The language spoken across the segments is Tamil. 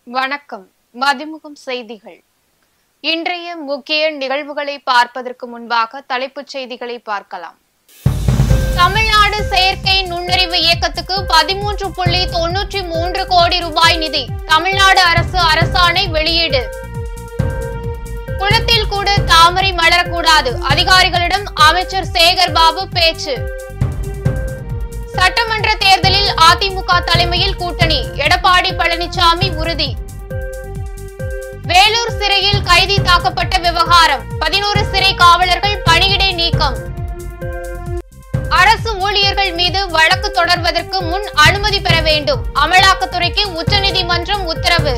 வணக்கம் மதிமுகம் செய்திகள் இன்றைய முக்கிய நிகழ்வுகளை பார்ப்பதற்கு முன்பாக தலைப்புச் செய்திகளை பார்க்கலாம் தமிழ்நாடு செயற்கை நுண்ணறிவு இயக்கத்துக்கு பதிமூன்று புள்ளி தொன்னூற்றி மூன்று கோடி ரூபாய் நிதி தமிழ்நாடு அரசு அரசாணை வெளியீடு குளத்தில் கூட தாமரை மலரக்கூடாது அதிகாரிகளிடம் அமைச்சர் சேகர் பாபு பேச்சு சட்டமன்ற தேர்தலில் அதிமுக தலைமையில் கூட்டணி எடப்பாடி பழனிசாமி உறுதி வேலூர் சிறையில் கைதி தாக்கப்பட்ட விவகாரம் பதினோரு சிறை காவலர்கள் பணியிடை நீக்கம் அரசு ஊழியர்கள் மீது வழக்கு தொடர்வதற்கு முன் அனுமதி பெற வேண்டும் அமலாக்கத்துறைக்கு உச்சநீதிமன்றம் உத்தரவு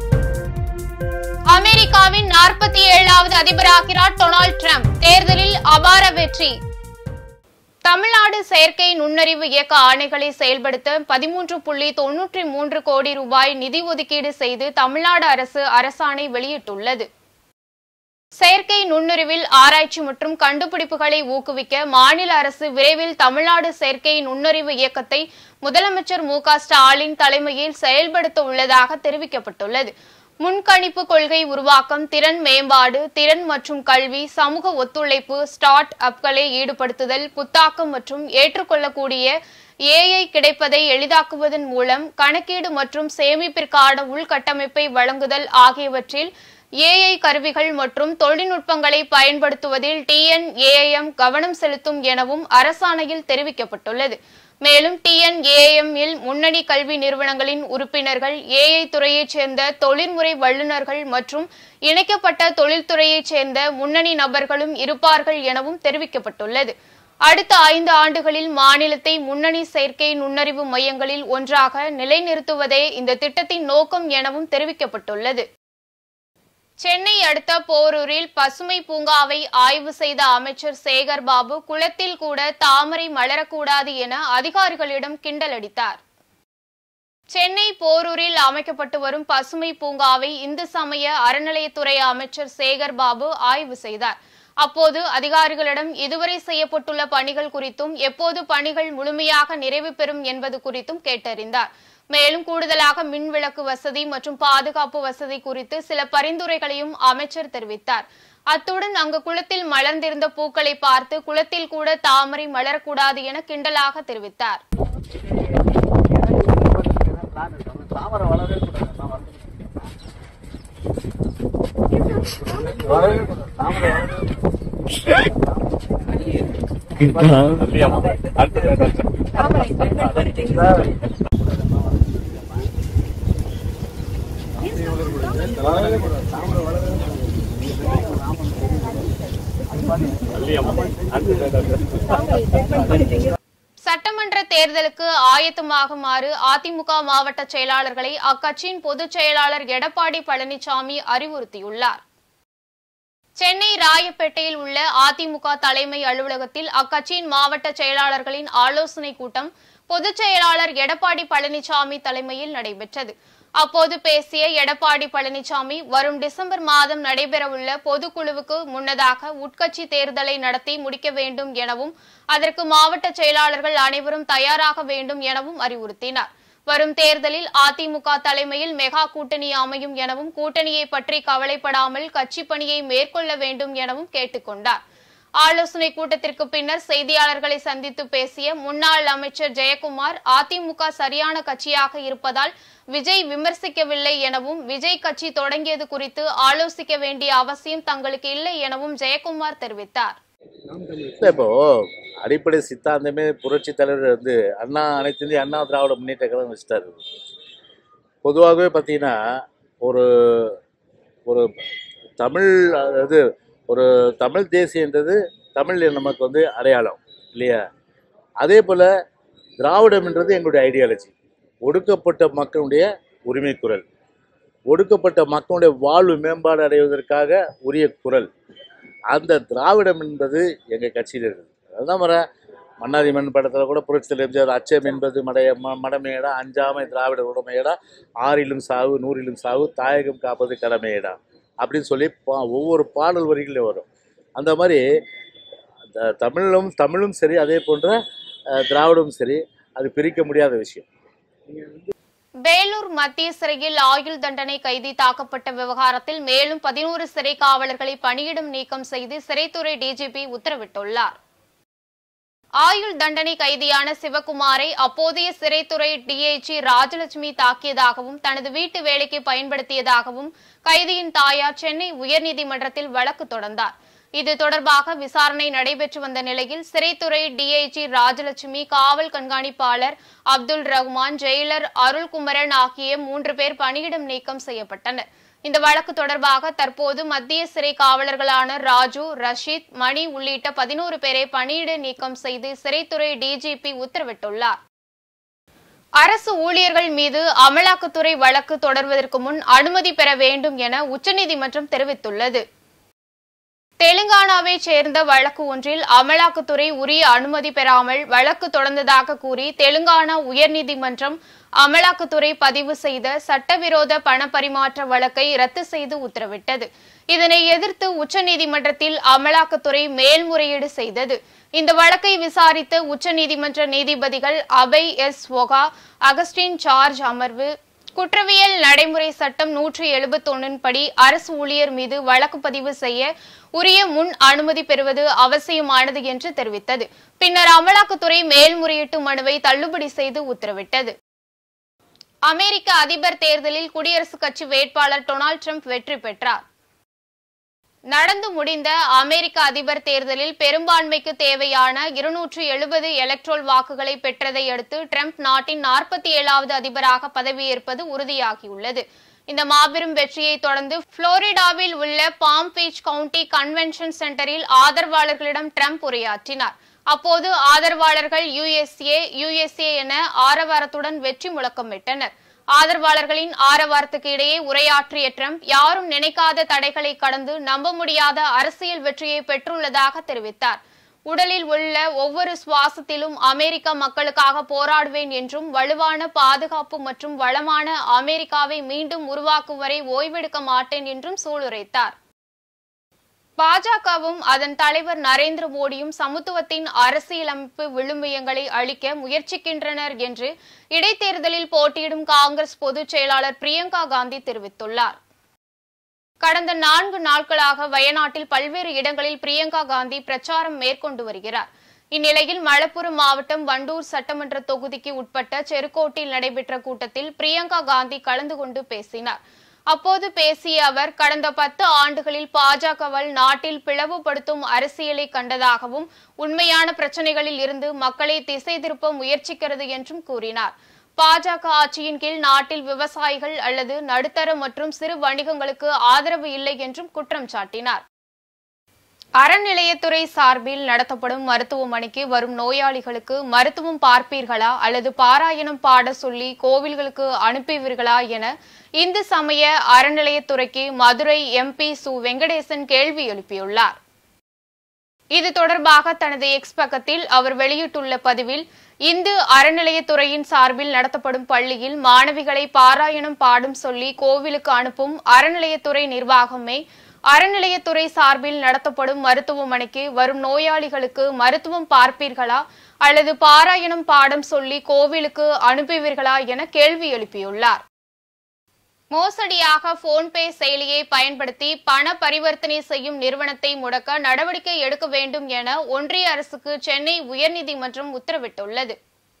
அமெரிக்காவின் நாற்பத்தி ஏழாவது அதிபராகிறார் டொனால்ட் ட்ரம்ப் தேர்தலில் அபார வெற்றி தமிழ்நாடு செயற்கை நுண்ணறிவு இயக்க ஆணைகளை செயல்படுத்த பதிமூன்று புள்ளி தொன்னூற்றி மூன்று கோடி ரூபாய் நிதி ஒதுக்கீடு செய்து தமிழ்நாடு அரசு அரசாணை வெளியிட்டுள்ளது செயற்கை நுண்ணறிவில் ஆராய்ச்சி மற்றும் கண்டுபிடிப்புகளை ஊக்குவிக்க மாநில அரசு விரைவில் தமிழ்நாடு செயற்கை நுண்ணறிவு இயக்கத்தை முதலமைச்சர் மு க ஸ்டாலின் தலைமையில் செயல்படுத்த உள்ளதாக தெரிவிக்கப்பட்டுள்ளது முன்கணிப்பு கொள்கை உருவாக்கம் திறன் மேம்பாடு திறன் மற்றும் கல்வி சமூக ஒத்துழைப்பு ஸ்டார்ட் அப்களை ஈடுபடுத்துதல் புத்தாக்கம் மற்றும் ஏற்றுக்கொள்ளக்கூடிய ஏஐ கிடைப்பதை எளிதாக்குவதன் மூலம் கணக்கீடு மற்றும் சேமிப்பிற்கான உள்கட்டமைப்பை வழங்குதல் ஆகியவற்றில் ஏஐ கருவிகள் மற்றும் தொழில்நுட்பங்களை பயன்படுத்துவதில் டிஎன்ஏஎம் கவனம் செலுத்தும் எனவும் அரசாணையில் தெரிவிக்கப்பட்டுள்ளது மேலும் டிஎன்ஏஎம் இல் முன்னணி கல்வி நிறுவனங்களின் உறுப்பினர்கள் ஏஐ துறையைச் சேர்ந்த தொழில்முறை வல்லுநர்கள் மற்றும் இணைக்கப்பட்ட தொழில்துறையைச் சேர்ந்த முன்னணி நபர்களும் இருப்பார்கள் எனவும் தெரிவிக்கப்பட்டுள்ளது அடுத்த ஐந்து ஆண்டுகளில் மாநிலத்தை முன்னணி செயற்கை நுண்ணறிவு மையங்களில் ஒன்றாக நிலைநிறுத்துவதே இந்த திட்டத்தின் நோக்கம் எனவும் தெரிவிக்கப்பட்டுள்ளது சென்னை அடுத்த போரூரில் பசுமை பூங்காவை ஆய்வு செய்த அமைச்சர் சேகர் பாபு குளத்தில் கூட தாமரை மலரக்கூடாது என அதிகாரிகளிடம் கிண்டல் அடித்தார் சென்னை போரூரில் அமைக்கப்பட்டு வரும் பசுமை பூங்காவை இந்து சமய அறநிலையத்துறை அமைச்சர் சேகர் பாபு ஆய்வு செய்தார் அப்போது அதிகாரிகளிடம் இதுவரை செய்யப்பட்டுள்ள பணிகள் குறித்தும் எப்போது பணிகள் முழுமையாக நிறைவு பெறும் என்பது குறித்தும் கேட்டறிந்தார் மேலும் கூடுதலாக மின் விளக்கு வசதி மற்றும் பாதுகாப்பு வசதி குறித்து சில பரிந்துரைகளையும் அமைச்சர் தெரிவித்தார் அத்துடன் அங்கு குளத்தில் மலர்ந்திருந்த பூக்களை பார்த்து குளத்தில் கூட தாமரை மலரக்கூடாது என கிண்டலாக தெரிவித்தார் தாமரை வளரவே கூடாது நான் வளர்ந்து வளரவே கூடாது தாமரை வளரவே வளரவே கூடாது தாமரை வளரவே சட்டமன்ற தேர்தலுக்கு ஆயத்தமாகுமாறு அதிமுக மாவட்ட செயலாளர்களை அக்கட்சியின் பொதுச் செயலாளர் எடப்பாடி பழனிசாமி அறிவுறுத்தியுள்ளார் சென்னை ராயப்பேட்டையில் உள்ள அதிமுக தலைமை அலுவலகத்தில் அக்கட்சியின் மாவட்ட செயலாளர்களின் ஆலோசனைக் கூட்டம் பொதுச் செயலாளர் எடப்பாடி பழனிசாமி தலைமையில் நடைபெற்றது அப்போது பேசிய எடப்பாடி பழனிசாமி வரும் டிசம்பர் மாதம் நடைபெறவுள்ள பொதுக்குழுவுக்கு முன்னதாக உட்கட்சி தேர்தலை நடத்தி முடிக்க வேண்டும் எனவும் அதற்கு மாவட்ட செயலாளர்கள் அனைவரும் தயாராக வேண்டும் எனவும் அறிவுறுத்தினார் வரும் தேர்தலில் அதிமுக தலைமையில் மெகா கூட்டணி அமையும் எனவும் கூட்டணியை பற்றி கவலைப்படாமல் கட்சி பணியை மேற்கொள்ள வேண்டும் எனவும் கேட்டுக்கொண்டார் ஆலோசனை கூட்டத்திற்கு பின்னர் செய்தியாளர்களை சந்தித்து பேசிய முன்னாள் அமைச்சர் ஜெயக்குமார் அதிமுக சரியான கட்சியாக இருப்பதால் விஜய் விமர்சிக்கவில்லை எனவும் விஜய் கட்சி தொடங்கியது குறித்து ஆலோசிக்க வேண்டிய அவசியம் தங்களுக்கு இல்லை எனவும் ஜெயக்குமார் தெரிவித்தார் இல்லை இப்போ அடிப்படை சித்தாந்தமே புரட்சி தலைவர் வந்து அண்ணா அனைத்து இந்திய அண்ணா திராவிட முன்னேற்ற கழகம் வச்சுட்டாரு பொதுவாகவே பார்த்தீங்கன்னா ஒரு ஒரு தமிழ் அதாவது ஒரு தமிழ் தேசியன்றது தமிழ் நமக்கு வந்து அடையாளம் இல்லையா அதே போல் திராவிடம்ன்றது எங்களுடைய ஐடியாலஜி ஒடுக்கப்பட்ட மக்களுடைய உரிமை குரல் ஒடுக்கப்பட்ட மக்களுடைய வாழ்வு மேம்பாடு அடைவதற்காக உரிய குரல் அந்த திராவிடம் என்பது எங்கள் கட்சியில் இருக்குது அதுதான் வர மன்னாதி மண் படத்தில் கூட புரட்சியில் எம்ஜிஆர் அச்சம் என்பது மடைய ம மடமையடா அஞ்சாமை திராவிட உடமையடா ஆறிலும் சாவு நூறிலும் சாவு தாயகம் காப்பது கடமையடா அப்படின்னு சொல்லி பா ஒவ்வொரு பாடல் வரிகளையும் வரும் அந்த மாதிரி த- தமிழும் தமிழும் சரி அதே போன்ற அஹ், திராவிடமும் சரி அது பிரிக்க முடியாத விஷயம் வேலூர் மத்திய சிறையில் ஆயுள் தண்டனை கைதி தாக்கப்பட்ட விவகாரத்தில் மேலும் பதினோரு சிறை காவலர்களை பணியிடம் நீக்கம் செய்து சிறைத்துறை டிஜிபி உத்தரவிட்டுள்ளார் ஆயுள் தண்டனை கைதியான சிவகுமாரை அப்போதைய சிறைத்துறை டிஐஜி ராஜலட்சுமி தாக்கியதாகவும் தனது வீட்டு வேலைக்கு பயன்படுத்தியதாகவும் கைதியின் தாயார் சென்னை உயர்நீதிமன்றத்தில் வழக்கு தொடர்ந்தார் இது தொடர்பாக விசாரணை நடைபெற்று வந்த நிலையில் சிறைத்துறை டிஐஜி ராஜலட்சுமி காவல் கண்காணிப்பாளர் அப்துல் ரஹ்மான் ஜெயிலர் அருள்குமரன் ஆகிய மூன்று பேர் பணியிடம் நீக்கம் செய்யப்பட்டனர் இந்த வழக்கு தொடர்பாக தற்போது மத்திய சிறை காவலர்களான ராஜு ரஷீத் மணி உள்ளிட்ட பதினோரு பேரை பணியிட நீக்கம் செய்து சிறைத்துறை டிஜிபி உத்தரவிட்டுள்ளார் அரசு ஊழியர்கள் மீது அமலாக்கத்துறை வழக்கு தொடர்வதற்கு முன் அனுமதி பெற வேண்டும் என உச்சநீதிமன்றம் தெரிவித்துள்ளது தெலுங்கானாவைச் சேர்ந்த வழக்கு ஒன்றில் அமலாக்கத்துறை உரிய அனுமதி பெறாமல் வழக்கு தொடர்ந்ததாக கூறி தெலுங்கானா உயர்நீதிமன்றம் அமலாக்கத்துறை பதிவு செய்த சட்டவிரோத பணப்பரிமாற்ற வழக்கை ரத்து செய்து உத்தரவிட்டது இதனை எதிர்த்து உச்சநீதிமன்றத்தில் அமலாக்கத்துறை மேல்முறையீடு செய்தது இந்த வழக்கை விசாரித்த உச்சநீதிமன்ற நீதிபதிகள் அபய் எஸ் ஒகா அகஸ்டின் சார்ஜ் அமர்வு குற்றவியல் நடைமுறை சட்டம் நூற்றி எழுபத்தொன்னின் படி அரசு ஊழியர் மீது வழக்கு பதிவு செய்ய உரிய முன் அனுமதி பெறுவது அவசியமானது என்று தெரிவித்தது பின்னர் அமலாக்கத்துறை மேல்முறையீட்டு மனுவை தள்ளுபடி செய்து உத்தரவிட்டது அமெரிக்க அதிபர் தேர்தலில் குடியரசுக் கட்சி வேட்பாளர் டொனால்ட் ட்ரம்ப் வெற்றி பெற்றார் நடந்து முடிந்த அமெரிக்க அதிபர் தேர்தலில் பெரும்பான்மைக்கு தேவையான இருநூற்று எழுபது எலக்ட்ரோல் வாக்குகளை பெற்றதை அடுத்து ட்ரம்ப் நாட்டின் நாற்பத்தி ஏழாவது அதிபராக பதவியேற்பது உறுதியாகியுள்ளது இந்த மாபெரும் வெற்றியை தொடர்ந்து புளோரிடாவில் உள்ள பாம் பீச் கவுண்டி கன்வென்ஷன் சென்டரில் ஆதரவாளர்களிடம் ட்ரம்ப் உரையாற்றினார் அப்போது ஆதரவாளர்கள் யுஎஸ்ஏ யுஎஸ்ஏ என ஆரவாரத்துடன் வெற்றி முழக்கமிட்டனர் ஆதரவாளர்களின் ஆரவாரத்துக்கு இடையே உரையாற்றிய ட்ரம்ப் யாரும் நினைக்காத தடைகளை கடந்து நம்ப முடியாத அரசியல் வெற்றியை பெற்றுள்ளதாக தெரிவித்தார் உடலில் உள்ள ஒவ்வொரு சுவாசத்திலும் அமெரிக்க மக்களுக்காக போராடுவேன் என்றும் வலுவான பாதுகாப்பு மற்றும் வளமான அமெரிக்காவை மீண்டும் உருவாக்கும் வரை ஓய்வெடுக்க மாட்டேன் என்றும் சூளுரைத்தார் பாஜகவும் அதன் தலைவர் நரேந்திர மோடியும் சமத்துவத்தின் அரசியலமைப்பு விழுமியங்களை அளிக்க முயற்சிக்கின்றனர் என்று இடைத்தேர்தலில் போட்டியிடும் காங்கிரஸ் பொதுச் செயலாளர் பிரியங்கா காந்தி தெரிவித்துள்ளார் கடந்த நான்கு நாட்களாக வயநாட்டில் பல்வேறு இடங்களில் பிரியங்கா காந்தி பிரச்சாரம் மேற்கொண்டு வருகிறார் இந்நிலையில் மலப்புரம் மாவட்டம் வண்டூர் சட்டமன்ற தொகுதிக்கு உட்பட்ட செருக்கோட்டில் நடைபெற்ற கூட்டத்தில் பிரியங்கா காந்தி கலந்து கொண்டு பேசினார் அப்போது பேசிய அவர் கடந்த பத்து ஆண்டுகளில் பாஜகவால் நாட்டில் பிளவுபடுத்தும் அரசியலை கண்டதாகவும் உண்மையான பிரச்சனைகளில் இருந்து மக்களை திசை திருப்ப முயற்சிக்கிறது என்றும் கூறினார் பாஜக ஆட்சியின் கீழ் நாட்டில் விவசாயிகள் அல்லது நடுத்தர மற்றும் சிறு வணிகங்களுக்கு ஆதரவு இல்லை என்றும் குற்றம் சாட்டினார் அறநிலையத்துறை சார்பில் நடத்தப்படும் மருத்துவமனைக்கு வரும் நோயாளிகளுக்கு மருத்துவம் பார்ப்பீர்களா அல்லது பாராயணம் பாட சொல்லி கோவில்களுக்கு அனுப்புவீர்களா என இந்து சமய அறநிலையத்துறைக்கு மதுரை எம்பி சு வெங்கடேசன் கேள்வி எழுப்பியுள்ளார் இது தொடர்பாக தனது எக்ஸ் பக்கத்தில் அவர் வெளியிட்டுள்ள பதிவில் இந்து அறநிலையத்துறையின் சார்பில் நடத்தப்படும் பள்ளியில் மாணவிகளை பாராயணம் பாடும் சொல்லி கோவிலுக்கு அனுப்பும் அறநிலையத்துறை நிர்வாகமே அறநிலையத்துறை சார்பில் நடத்தப்படும் மருத்துவமனைக்கு வரும் நோயாளிகளுக்கு மருத்துவம் பார்ப்பீர்களா அல்லது பாராயணம் பாடம் சொல்லி கோவிலுக்கு அனுப்புவீர்களா என கேள்வி எழுப்பியுள்ளார் மோசடியாக போன்பே செயலியை பயன்படுத்தி பண பரிவர்த்தனை செய்யும் நிறுவனத்தை முடக்க நடவடிக்கை எடுக்க வேண்டும் என ஒன்றிய அரசுக்கு சென்னை உயர்நீதிமன்றம் உத்தரவிட்டுள்ளது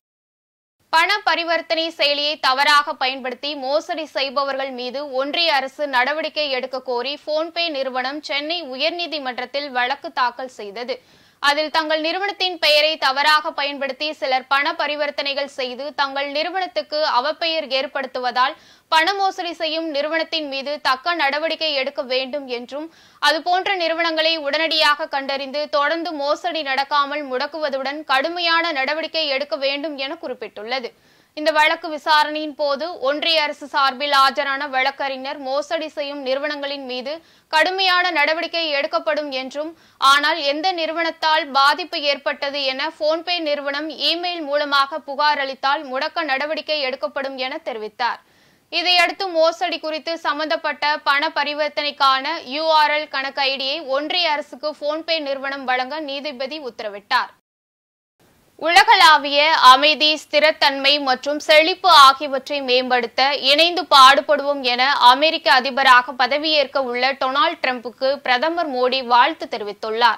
பண பரிவர்த்தனை செயலியை தவறாக பயன்படுத்தி மோசடி செய்பவர்கள் மீது ஒன்றிய அரசு நடவடிக்கை எடுக்க கோரி போன்பே நிறுவனம் சென்னை உயர்நீதிமன்றத்தில் வழக்கு தாக்கல் செய்தது அதில் தங்கள் நிறுவனத்தின் பெயரை தவறாக பயன்படுத்தி சிலர் பண பரிவர்த்தனைகள் செய்து தங்கள் நிறுவனத்துக்கு அவப்பெயர் ஏற்படுத்துவதால் பண மோசடி செய்யும் நிறுவனத்தின் மீது தக்க நடவடிக்கை எடுக்க வேண்டும் என்றும் அதுபோன்ற நிறுவனங்களை உடனடியாக கண்டறிந்து தொடர்ந்து மோசடி நடக்காமல் முடக்குவதுடன் கடுமையான நடவடிக்கை எடுக்க வேண்டும் என குறிப்பிட்டுள்ளது இந்த வழக்கு விசாரணையின் போது ஒன்றிய அரசு சார்பில் ஆஜரான வழக்கறிஞர் மோசடி செய்யும் நிறுவனங்களின் மீது கடுமையான நடவடிக்கை எடுக்கப்படும் என்றும் ஆனால் எந்த நிறுவனத்தால் பாதிப்பு ஏற்பட்டது என போன்பே நிறுவனம் இமெயில் மூலமாக புகார் அளித்தால் முடக்க நடவடிக்கை எடுக்கப்படும் என தெரிவித்தார் இதையடுத்து மோசடி குறித்து சம்பந்தப்பட்ட பண பரிவர்த்தனைக்கான யூஆர்எல் கணக்கு ஐடியை ஒன்றிய அரசுக்கு போன்பே நிறுவனம் வழங்க நீதிபதி உத்தரவிட்டார் உலகளாவிய அமைதி ஸ்திரத்தன்மை மற்றும் செழிப்பு ஆகியவற்றை மேம்படுத்த இணைந்து பாடுபடுவோம் என அமெரிக்க அதிபராக பதவியேற்க உள்ள டொனால்ட் ட்ரம்புக்கு பிரதமர் மோடி வாழ்த்து தெரிவித்துள்ளார்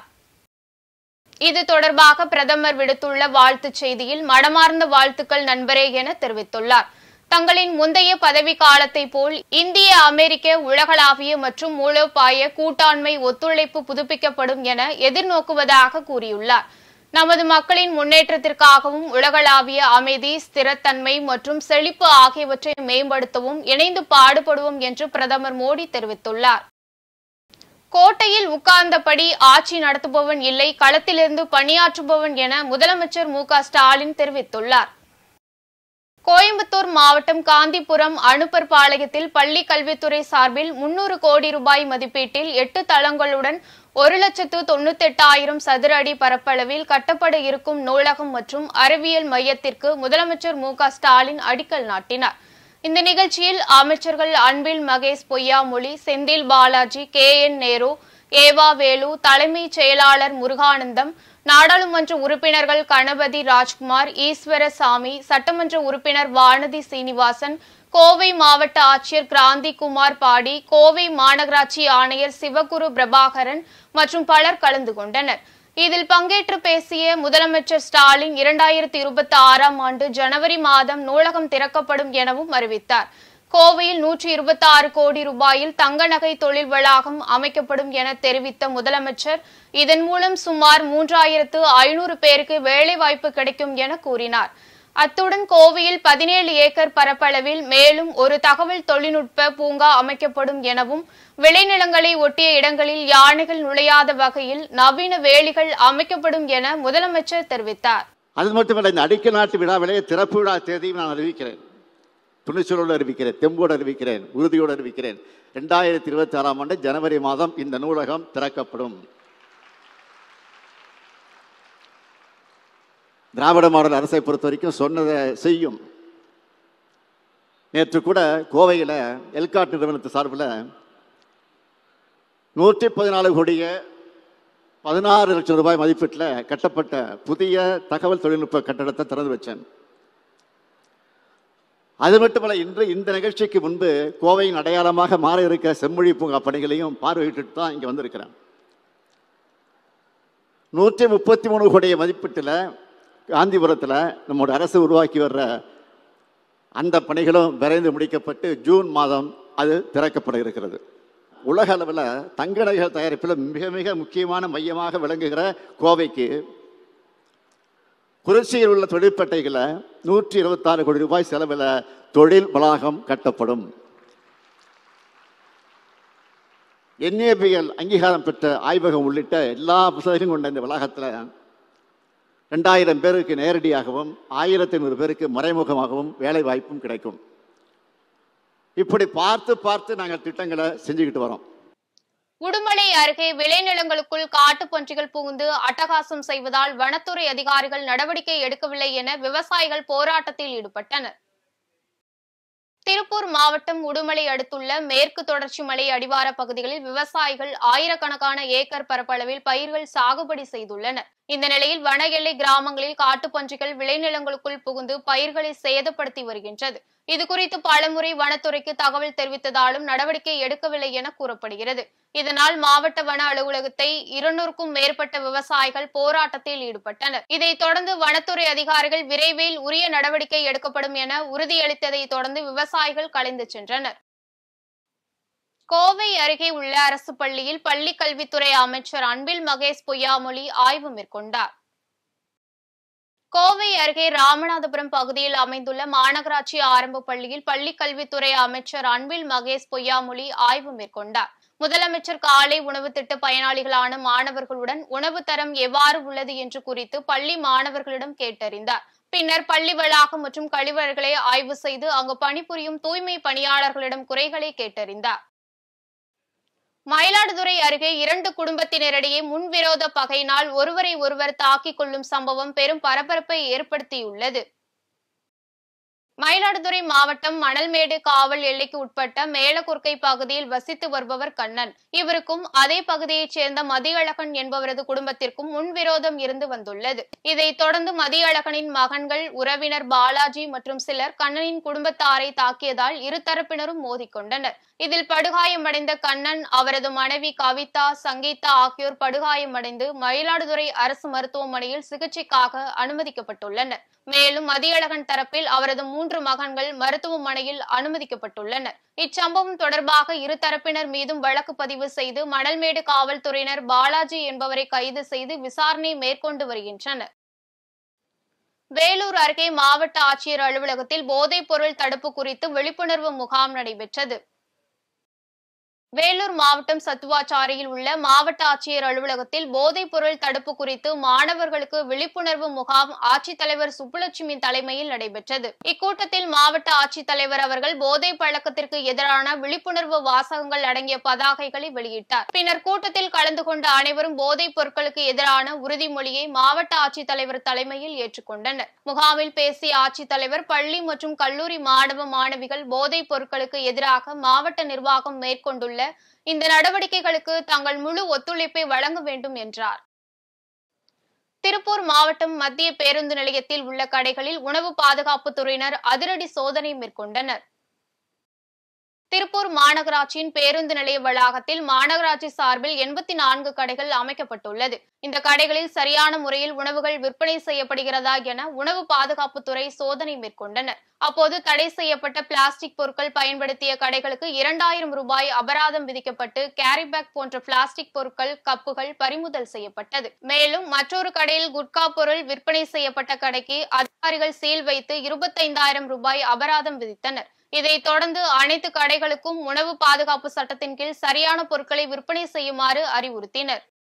இது தொடர்பாக பிரதமர் விடுத்துள்ள வாழ்த்துச் செய்தியில் மனமார்ந்த வாழ்த்துக்கள் நண்பரே என தெரிவித்துள்ளார் தங்களின் முந்தைய பதவி காலத்தை போல் இந்திய அமெரிக்க உலகளாவிய மற்றும் மூலோபாய கூட்டாண்மை ஒத்துழைப்பு புதுப்பிக்கப்படும் என எதிர்நோக்குவதாக கூறியுள்ளார் நமது மக்களின் முன்னேற்றத்திற்காகவும் உலகளாவிய அமைதி ஸ்திரத்தன்மை மற்றும் செழிப்பு ஆகியவற்றை மேம்படுத்தவும் இணைந்து பாடுபடுவோம் என்று பிரதமர் மோடி தெரிவித்துள்ளார் கோட்டையில் உட்கார்ந்தபடி ஆட்சி நடத்துபவன் இல்லை களத்திலிருந்து பணியாற்றுபவன் என முதலமைச்சர் மு க ஸ்டாலின் தெரிவித்துள்ளார் கோயம்புத்தூர் மாவட்டம் காந்திபுரம் அனுப்பர் பாளையத்தில் பள்ளி கல்வித்துறை சார்பில் முன்னூறு கோடி ரூபாய் மதிப்பீட்டில் எட்டு தளங்களுடன் ஒரு லட்சத்து தொண்ணூத்தெட்டாயிரம் சதுர அடி பரப்பளவில் கட்டப்பட இருக்கும் நூலகம் மற்றும் அறிவியல் மையத்திற்கு முதலமைச்சர் மு க ஸ்டாலின் அடிக்கல் நாட்டினார் இந்த நிகழ்ச்சியில் அமைச்சர்கள் Anbil Mahesh Poyyamozhi Senthil Balaji K N Nehru E V Velu தலைமைச் செயலாளர் முருகானந்தம் நாடாளுமன்ற உறுப்பினர்கள் கணபதி ராஜ்குமார் ஈஸ்வரசாமி சட்டமன்ற உறுப்பினர் வானதி சீனிவாசன் கோவை மாவட்ட ஆட்சியர் கிராந்தி குமார் பாடி கோவை மாநகராட்சி ஆணையர் சிவகுரு பிரபாகரன் மற்றும் பலர் கலந்து கொண்டனர் இதில் பங்கேற்று பேசிய முதலமைச்சர் ஸ்டாலின் இரண்டாயிரத்தி இருபத்தி ஆறாம் ஆண்டு ஜனவரி மாதம் நூலகம் திறக்கப்படும் எனவும் அறிவித்தார் கோவையில் நூற்றி இருபத்தி ஆறு கோடி ரூபாயில் தங்க நகை தொழில் வளாகம் அமைக்கப்படும் என தெரிவித்த முதலமைச்சர் இதன் மூலம் சுமார் மூன்றாயிரத்து ஐநூறு பேருக்கு வேலைவாய்ப்பு கிடைக்கும் என கூறினார் அத்துடன் கோவையில் பதினேழு ஏக்கர் பரப்பளவில் மேலும் ஒரு தகவல் தொழில்நுட்ப பூங்கா அமைக்கப்படும் எனவும் விளைநிலங்களை ஒட்டிய இடங்களில் யானைகள் நுழையாத வகையில் நவீன வேலிகள் அமைக்கப்படும் என முதலமைச்சர் தெரிவித்தார் அது மட்டுமல்ல இந்த அடிக்கல் நாட்டு விழாவிலே திறப்பு விழா தேதியும் நான் அறிவிக்கிறேன் துணிச்சலோடு அறிவிக்கிறேன் தெம்போடு அறிவிக்கிறேன் உறுதியோடு அறிவிக்கிறேன் ரெண்டாயிரத்தி இருபத்தி ஆறாம் ஆண்டு ஜனவரி மாதம் இந்த நூலகம் திறக்கப்படும் திராவிட மாடல் அரசை பொறுத்த வரைக்கும் சொன்னதை செய்யும் நேற்று கூட கோவையில் எல்காட் நிறுவனத்து சார்பில் நூற்றி பதினாலு கோடிய பதினாறு லட்சம் ரூபாய் மதிப்பீட்டில் கட்டப்பட்ட புதிய தகவல் தொழில்நுட்ப கட்டடத்தை திறந்து வச்சேன் அது மட்டுமல்ல இன்று இந்த நிகழ்ச்சிக்கு முன்பு கோவையின் அடையாளமாக மாற இருக்கிற செம்மொழி பூங்கா பணிகளையும் பார்வையிட்டு தான் இங்கே வந்திருக்கிறேன் நூற்றி முப்பத்தி மூணு கோடிய மதிப்பீட்டில் காந்திபுரத்தில் நம்முடைய அரசு உருவாக்கி வர்ற அந்த பணிகளும் விரைந்து முடிக்கப்பட்டு ஜூன் மாதம் அது திறக்கப்பட இருக்கிறது உலக அளவில் தங்க நகைகள் தயாரிப்பில் மிக மிக முக்கியமான மையமாக விளங்குகிற கோவைக்கு குறிச்சியில் உள்ள தொழிற்பேட்டைகளை நூற்றி இருபத்தாறு கோடி ரூபாய் செலவில் தொழில் வளாகம் கட்டப்படும் என்ஏபிஎல் அங்கீகாரம் பெற்ற ஆய்வகம் உள்ளிட்ட எல்லா புத்தகங்களும் கொண்ட இந்த வளாகத்தில் ரெண்டாயிரம் பேருக்கு நேரடியாகவும் ஆயிரத்தி ஐநூறு பேருக்கு மறைமுகமாகவும் வேலை வாய்ப்பும் கிடைக்கும் இப்படி பார்த்து பார்த்து நாங்கள் திட்டங்களை செஞ்சுக்கிட்டு வரோம் உடுமலை அருகே விளைநிலங்களுக்குள் காட்டுப்பன்றிகள் புகுந்து அட்டகாசம் செய்வதால் வனத்துறை அதிகாரிகள் நடவடிக்கை எடுக்கவில்லை என விவசாயிகள் போராட்டத்தில் ஈடுபட்டனர் திருப்பூர் மாவட்டம் உடுமலை அடுத்துள்ள மேற்கு தொடர்ச்சி மலை அடிவார பகுதிகளில் விவசாயிகள் ஆயிரக்கணக்கான ஏக்கர் பரப்பளவில் பயிர்கள் சாகுபடி செய்துள்ளனர் இந்த நிலையில் வன எல்லை கிராமங்களில் காட்டுப்பன்றிகள் விளைநிலங்களுக்குள் புகுந்து பயிர்களை சேதப்படுத்தி வருகின்றது இதுகுறித்து பலமுறை வனத்துறைக்கு தகவல் தெரிவித்ததாலும் நடவடிக்கை எடுக்கவில்லை என கூறப்படுகிறது இதனால் மாவட்ட வன அலுவலகத்தை இருநூறுக்கும் மேற்பட்ட விவசாயிகள் போராட்டத்தில் ஈடுபட்டனர் இதைத் தொடர்ந்து வனத்துறை அதிகாரிகள் விரைவில் உரிய நடவடிக்கை எடுக்கப்படும் என உறுதியளித்ததை தொடர்ந்து விவசாயிகள் கலைந்து சென்றனர் கோவை அருகே உள்ள அரசு பள்ளியில் பள்ளி கல்வித்துறை அமைச்சர் அன்பில் மகேஷ் பொய்யாமொழி ஆய்வு மேற்கொண்டார் கோவை அருகே ராமநாதபுரம் பகுதியில் அமைந்துள்ள மாநகராட்சி ஆரம்ப பள்ளியில் பள்ளி கல்வித்துறை அமைச்சர் அன்பில் மகேஷ் பொய்யாமொழி ஆய்வு மேற்கொண்டார் முதலமைச்சர் காலை உணவு திட்ட பயனாளிகளான மாணவர்களுடன் உணவு தரம் எவ்வாறு உள்ளது என்று குறித்து பள்ளி மாணவர்களிடம் கேட்டறிந்தார் பின்னர் பள்ளி வளாகம் மற்றும் கழிவறைகளை ஆய்வு செய்து அங்கு பணிபுரியும் தூய்மை பணியாளர்களிடம் குறைகளை கேட்டறிந்தார் மயிலாடுதுறை அருகே இரண்டு குடும்பத்தினரிடையே முன்விரோத பகையினால் ஒருவரை ஒருவர் தாக்கிக் கொள்ளும் சம்பவம் பெரும் பரபரப்பை ஏற்படுத்தியுள்ளது மயிலாடுதுறை மாவட்டம் மணல்மேடு காவல் எல்லைக்கு உட்பட்ட மேலக்குர்க்கை பகுதியில் வசித்து வருபவர் கண்ணன் இவருக்கும் அதே பகுதியைச் சேர்ந்த மதியழகன் என்பவரது குடும்பத்திற்கும் முன்விரோதம் இருந்து வந்துள்ளது இதைத் தொடர்ந்து மதியழகனின் மகன்கள் உறவினர் பாலாஜி மற்றும் சிலர் கண்ணனின் குடும்பத்தாரை தாக்கியதால் இருதரப்பினரும் மோதிக்கொண்டனர் இதில் படுகாயமடைந்த கண்ணன் அவரது மனைவி கவிதா சங்கீதா ஆகியோர் படுகாயமடைந்து மயிலாடுதுறை அரசு மருத்துவமனையில் சிகிச்சைக்காக அனுமதிக்கப்பட்டுள்ளனர் மேலும் மதியழகன் தரப்பில் அவரது மூன்று மகன்கள் மருத்துவமனையில் அனுமதிக்கப்பட்டுள்ளனர் இச்சம்பவம் தொடர்பாக இரு தரப்பினர் மீதும் வழக்கு பதிவு செய்து மணல்மேடு காவல்துறையினர் பாலாஜி என்பவரை கைது செய்து விசாரணை மேற்கொண்டு வருகின்றனர் வேலூர் அருகே மாவட்ட ஆட்சியர் அலுவலகத்தில் போதைப் பொருள் தடுப்பு குறித்து விழிப்புணர்வு முகாம் நடைபெற்றது வேலூர் மாவட்டம் சத்துவாச்சாரியில் உள்ள மாவட்ட ஆட்சியர் அலுவலகத்தில் போதைப் பொருள் தடுப்பு குறித்து மாணவர்களுக்கு விழிப்புணர்வு முகாம் ஆட்சித்தலைவர் சுப்புலட்சுமி தலைமையில் நடைபெற்றது இக்கூட்டத்தில் மாவட்ட ஆட்சித்தலைவர் அவர்கள் போதை பழக்கத்திற்கு எதிரான விழிப்புணர்வு வாசகங்கள் அடங்கிய பதாகைகளை வெளியிட்டார் பின்னர் கூட்டத்தில் கலந்து கொண்ட அனைவரும் போதைப் பொருட்களுக்கு எதிரான உறுதிமொழியை மாவட்ட ஆட்சித்தலைவர் தலைமையில் ஏற்றுக்கொண்டனர் முகாமில் பேசிய ஆட்சித்தலைவர் பள்ளி மற்றும் கல்லூரி மாணவ மாணவிகள் போதைப் பொருட்களுக்கு எதிராக மாவட்ட நிர்வாகம் மேற்கொண்டுள்ள இந்த நடவடிக்கைகளுக்கு தங்கள் முழு ஒத்துழைப்பை வழங்க வேண்டும் என்றார் திருப்பூர் மாவட்டம் மத்திய பேருந்து நிலையத்தில் உள்ள கடைகளில் உணவு பாதுகாப்புத் துறையினர் அதிரடி சோதனை மேற்கொண்டனர் திருப்பூர் மாநகராட்சியின் பேருந்து நிலைய வளாகத்தில் மாநகராட்சி சார்பில் எண்பத்தி நான்கு கடைகள் அமைக்கப்பட்டுள்ளது இந்த கடைகளில் சரியான முறையில் உணவுகள் விற்பனை செய்யப்படுகிறதா என உணவு பாதுகாப்புத்துறை சோதனை மேற்கொண்டனர் அப்போது தடை செய்யப்பட்ட பிளாஸ்டிக் பொருட்கள் பயன்படுத்திய கடைகளுக்கு இரண்டாயிரம் ரூபாய் அபராதம் விதிக்கப்பட்டு கேரி பேக் போன்ற பிளாஸ்டிக் பொருட்கள் கப்புகள் பறிமுதல் செய்யப்பட்டது மேலும் மற்றொரு கடையில் குட்கா பொருள் விற்பனை செய்யப்பட்ட கடைக்கு அதிகாரிகள் சீல் வைத்து இருபத்தைந்தாயிரம் ரூபாய் அபராதம் விதித்தனர் இதைத் தொடர்ந்து அனைத்து கடைகளுக்கும் உணவு பாதுகாப்பு சட்டத்தின் கீழ் சரியான பொருட்களை விற்பனை செய்யுமாறு அறிவுறுத்தினர்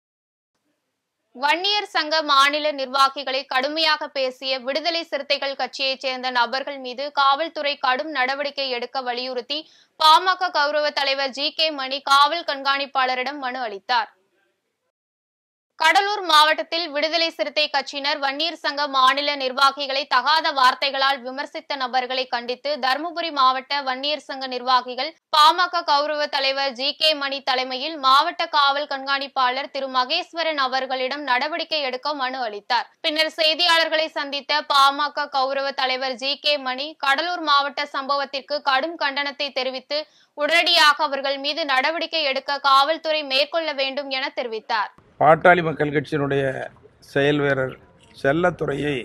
வன்னியர் சங்க மாநில நிர்வாகிகளை கடுமையாக பேசிய விடுதலை சிறுத்தைகள் கட்சியைச் சேர்ந்த நபர்கள் மீது காவல்துறை கடும் நடவடிக்கை எடுக்க வலியுறுத்தி பாமக கௌரவ தலைவர் ஜி கே மணி காவல் கண்காணிப்பாளரிடம் மனு அளித்தார் கடலூர் மாவட்டத்தில் விடுதலை சிறுத்தை கட்சியினர் வன்னியர் சங்க மாநில நிர்வாகிகளை தகாத வார்த்தைகளால் விமர்சித்த நபர்களை கண்டித்து தருமபுரி மாவட்ட வன்னியர் சங்க நிர்வாகிகள் பாமக கௌரவ தலைவர் ஜி கே மணி தலைமையில் மாவட்ட காவல் கண்காணிப்பாளர் திரு மகேஸ்வரன் அவர்களிடம் நடவடிக்கை எடுக்க மனு அளித்தார் பின்னர் செய்தியாளர்களை சந்தித்த பாமக கௌரவ தலைவர் ஜி கே மணி கடலூர் மாவட்ட சம்பவத்திற்கு கடும் கண்டனத்தை தெரிவித்து உடனடியாக அவர்கள் மீது நடவடிக்கை எடுக்க காவல்துறை மேற்கொள்ள வேண்டும் என தெரிவித்தார் பாட்டாளி மக்கள் கட்சியினுடைய செயல் வீரர் செல்லத்துறையை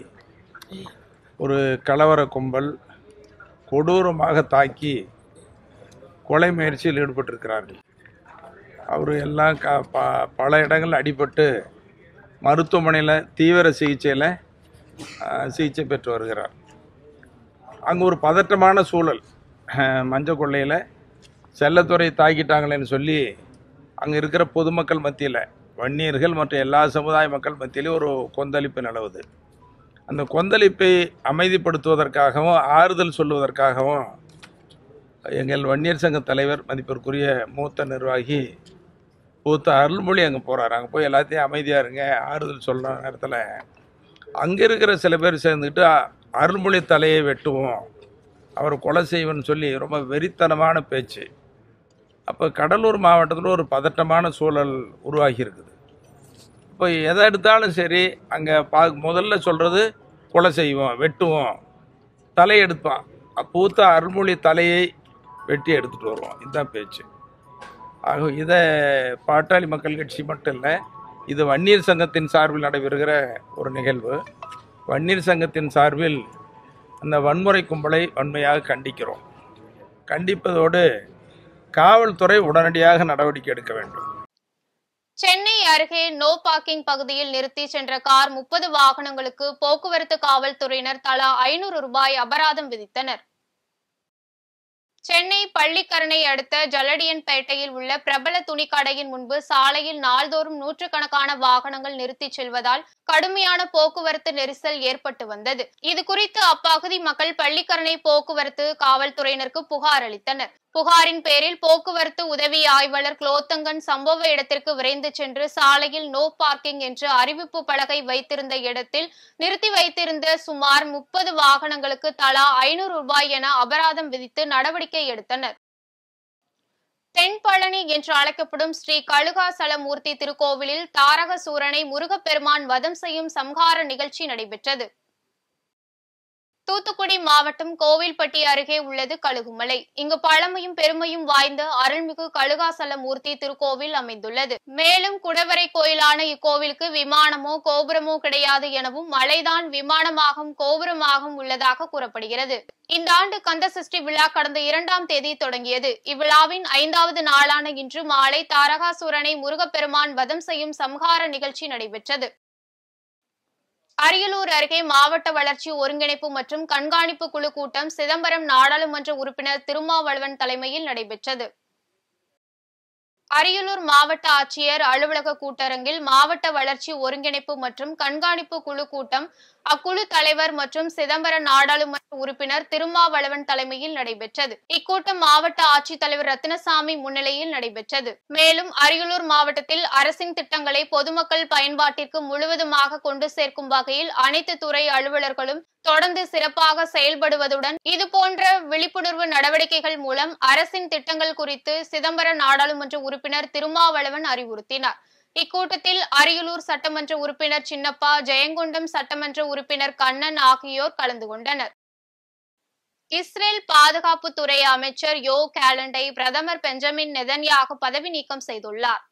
ஒரு கலவர கும்பல் கொடூரமாக தாக்கி கொலை முயற்சியில் ஈடுபட்டிருக்கிறார்கள் அவர் எல்லாம் க ப பல இடங்கள் அடிபட்டு மருத்துவமனையில் தீவிர சிகிச்சையில் சிகிச்சை பெற்று வருகிறார் அங்கே ஒரு பதட்டமான சூழல் அஹ், மஞ்சள் கொள்ளையில் செல்லத்துறை தாக்கிட்டாங்களேன்னு சொல்லி அங்கே இருக்கிற பொதுமக்கள் மத்தியில் வன்னியர்கள் மற்றும் எல்லா சமுதாய மக்கள் மத்தியிலும் ஒரு கொந்தளிப்பு நிலவுது அந்த கொந்தளிப்பை அமைதிப்படுத்துவதற்காகவும் ஆறுதல் சொல்லுவதற்காகவும் எங்கள் வன்னியர் சங்க தலைவர் மதிப்பிற்குரிய மூத்த நிர்வாகி மூத்த அருள்மொழி அங்கே போகிறார் அங்கே போய் எல்லாத்தையும் அமைதியாக இருங்க ஆறுதல் சொல்கிற நேரத்தில் அங்கே இருக்கிற சில பேர் சேர்ந்துக்கிட்டு "அ- அருள்மொழி தலையை வெட்டுவோம் அவர் கொலை செய்வோன்னு சொல்லி ரொம்ப வெறித்தனமான பேச்சு அப்போ கடலூர் மாவட்டத்தில் ஒரு பதட்டமான சூழல் உருவாகி இருக்குது இப்போ எதை எடுத்தாலும் சரி அங்கே பா முதல்ல சொல்கிறது கொலை செய்வோம் வெட்டுவோம் தலை எடுப்பான் பூத்த அருள்மொழி தலையை வெட்டி எடுத்துகிட்டு வருவோம் இதுதான் பேச்சு ஆக இதை பாட்டாளி மக்கள் கட்சி மட்டும் இல்லை இது வன்னியர் சங்கத்தின் சார்பில் நடைபெறுகிற ஒரு நிகழ்வு வன்னியர் சங்கத்தின் சார்பில் அந்த வன்முறை கும்பலை வன்மையாக கண்டிக்கிறோம் கண்டிப்பதோடு காவல்துறை உடனடியாக நடவடிக்கை எடுக்க வேண்டும் சென்னை அருகே நோ பார்க்கிங் பகுதியில் நிறுத்தி சென்ற கார் முப்பது வாகனங்களுக்கு போக்குவரத்து காவல்துறையினர் தலா ஐநூறு ரூபாய் அபராதம் விதித்தனர் சென்னை பள்ளிக்கரணை அடுத்த ஜலடியன்பேட்டையில் உள்ள பிரபல துணிக்கடையின் முன்பு சாலையில் நாள்தோறும் நூற்றுக்கணக்கான வாகனங்கள் நிறுத்திச் செல்வதால் கடுமையான போக்குவரத்து நெரிசல் ஏற்பட்டு வந்தது இது குறித்து அப்பகுதி மக்கள் பள்ளிக்கரணை போக்குவரத்து காவல்துறையினருக்கு புகார் அளித்தனர் புகாரின் பேரில் போக்குவரத்து உதவி ஆய்வாளர் குலோத்தங்கன் சம்பவ இடத்திற்கு விரைந்து சென்று சாலையில் நோ பார்க்கிங் என்று அறிவிப்பு பலகை வைத்திருந்த இடத்தில் நிறுத்தி வைத்திருந்த சுமார் முப்பது வாகனங்களுக்கு தலா ஐநூறு ரூபாய் என அபராதம் விதித்து நடவடிக்கை எடுத்தனர் தென்பழனி என்று அழைக்கப்படும் ஸ்ரீ கழுகாசலமூர்த்தி திருக்கோவிலில் தாரக சூரனை முருகப்பெருமான் வதம் செய்யும் சம்ஹார நிகழ்ச்சி நடைபெற்றது தூத்துக்குடி மாவட்டம் கோவில்பட்டி அருகே உள்ளது கழுகுமலை இங்கு பழமையும் பெருமையும் வாய்ந்த அருள்மிகு கழுகாசலமூர்த்தி திருக்கோவில் அமைந்துள்ளது மேலும் குடவரை கோயிலான இக்கோவிலுக்கு விமானமோ கோபுரமோ கிடையாது எனவும் மலைதான் விமானமாகவும் கோபுரமாகவும் உள்ளதாக கூறப்படுகிறது இந்த ஆண்டு கந்த சஷ்டி விழா கடந்த இரண்டாம் தேதி தொடங்கியது இவ்விழாவின் ஐந்தாவது நாளான இன்று மாலை தாரகாசூரனை முருகப்பெருமான் வதம் செய்யும் சம்ஹார நிகழ்ச்சி நடைபெற்றது அரியலூர் அருகே மாவட்ட வளர்ச்சி ஒருங்கிணைப்பு மற்றும் கண்காணிப்பு குழு கூட்டம் சிதம்பரம் நாடாளுமன்ற உறுப்பினர் திருமாவளவன் தலைமையில் நடைபெற்றது அரியலூர் மாவட்ட ஆட்சியர் அலுவலக கூட்டரங்கில் மாவட்ட வளர்ச்சி ஒருங்கிணைப்பு மற்றும் கண்காணிப்பு குழு கூட்டம் அக்குழு தலைவர் மற்றும் சிதம்பரம் நாடாளுமன்ற உறுப்பினர் திருமாவளவன் தலைமையில் நடைபெற்றது இக்கூட்டம் மாவட்ட ஆட்சித்தலைவர் ரத்தினசாமி முன்னிலையில் நடைபெற்றது மேலும் அரியலூர் மாவட்டத்தில் அரசின் திட்டங்களை பொதுமக்கள் பயன்பாட்டிற்கு முழுவதுமாக கொண்டு சேர்க்கும் வகையில் அனைத்து துறை அலுவலர்களும் தொடர்ந்து சிறப்பாக செயல்படுவதுடன் இதுபோன்ற விழிப்புணர்வு நடவடிக்கைகள் மூலம் அரசின் திட்டங்கள் குறித்து சிதம்பரம் நாடாளுமன்ற உறுப்பினர் திருமாவளவன் அறிவுறுத்தினார் இக்கூட்டத்தில் அரியலூர் சட்டமன்ற உறுப்பினர் சின்னப்பா ஜெயங்கொண்டம் சட்டமன்ற உறுப்பினர் கண்ணன் ஆகியோர் கலந்து கொண்டனர் இஸ்ரேல் பாதுகாப்புத்துறை அமைச்சர் யோ கேலண்டை பிரதமர் பெஞ்சமின் நெதன்யாகு பதவி நீக்கம் செய்துள்ளார்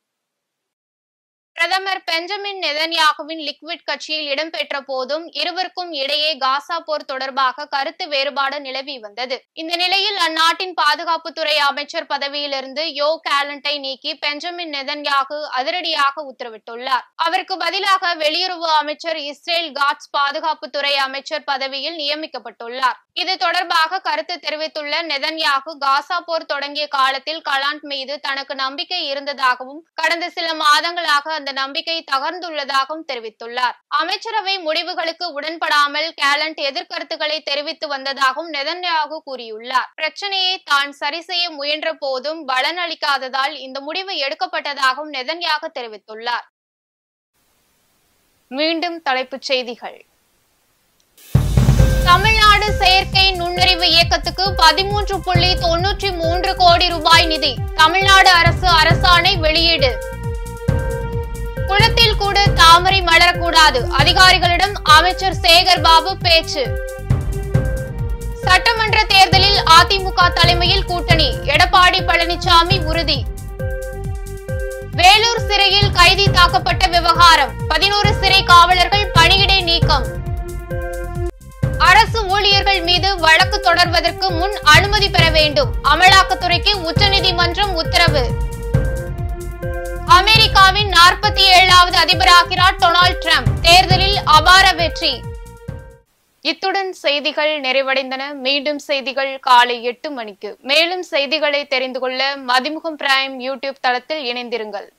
பிரதமர் பெஞ்சமின் நெதன்யாகுவின் லிக்விட் கட்சியில் இடம்பெற்ற போதும் இருவருக்கும் இடையே காசா போர் தொடர்பாக கருத்து வேறுபாடு நிலவி வந்தது இந்த நிலையில் அந்நாட்டின் பாதுகாப்புத்துறை அமைச்சர் பதவியிலிருந்து யோ கேலண்டை நீக்கி பெஞ்சமின் நெதன்யாகு அதிரடியாக உத்தரவிட்டுள்ளார் அவருக்கு பதிலாக வெளியுறவு அமைச்சர் இஸ்ரேல் காட்ஸ் பாதுகாப்புத்துறை அமைச்சர் பதவியில் நியமிக்கப்பட்டுள்ளார் இது தொடர்பாக கருத்து தெரிவித்துள்ள நெதன்யாகு காசா போர் தொடங்கிய காலத்தில் கலாண்ட் மீது தனக்கு நம்பிக்கை இருந்ததாகவும் கடந்த சில மாதங்களாக அந்த நம்பிக்கை தகர்ந்துள்ளதாகவும் தெரிவித்துள்ளார் அமைச்சரவை முடிவுகளுக்கு உடன்படாமல் கேலண்ட் எதிர்கருத்துக்களை தெரிவித்து வந்ததாகவும் நெதன்யாகு கூறியுள்ளார் பிரச்சனையை தான் சரி செய்ய முயன்ற போதும் பலனளிக்காததால் இந்த முடிவு எடுக்கப்பட்டதாகவும் நெதன்யாகு தெரிவித்துள்ளார் மீண்டும் தலைப்புச் செய்திகள் தமிழ்நாடு செயற்கை நுண்ணறிவு இயக்கத்துக்கு பதிமூன்று புள்ளி தொன்னூற்றி மூன்று கோடி ரூபாய் நிதி தமிழ்நாடு அரசு அரசாணை வெளியீடு குளத்தில் கூட தாமரை மலரக்கூடாது அதிகாரிகளிடம் அமைச்சர் சேகர் பாபு பேச்சு சட்டமன்ற தேர்தலில் அதிமுக தலைமையில் கூட்டணி எடப்பாடி பழனிசாமி உறுதி வேலூர் சிறையில் கைதி தாக்கப்பட்ட விவகாரம் பதினோரு சிறை காவலர்கள் பணியிடை நீக்கம் அரசு ஊழியர்கள் மீது வழக்கு தொடர்வதற்கு முன் அனுமதி பெற வேண்டும் அமலாக்கத்துறைக்கு உச்சநீதிமன்றம் உத்தரவு அமெரிக்காவின் நாற்பத்தி ஏழாவது அதிபராகிறார் டொனால்ட் ட்ரம்ப் தேர்தலில் அபார வெற்றி இத்துடன் செய்திகள் நிறைவடைந்தன மீண்டும் செய்திகள் காலை எட்டு மணிக்கு மேலும் செய்திகளை தெரிந்து கொள்ள மதிமுகம் பிரைம் யூடியூப் தளத்தில் இணைந்திருங்கள்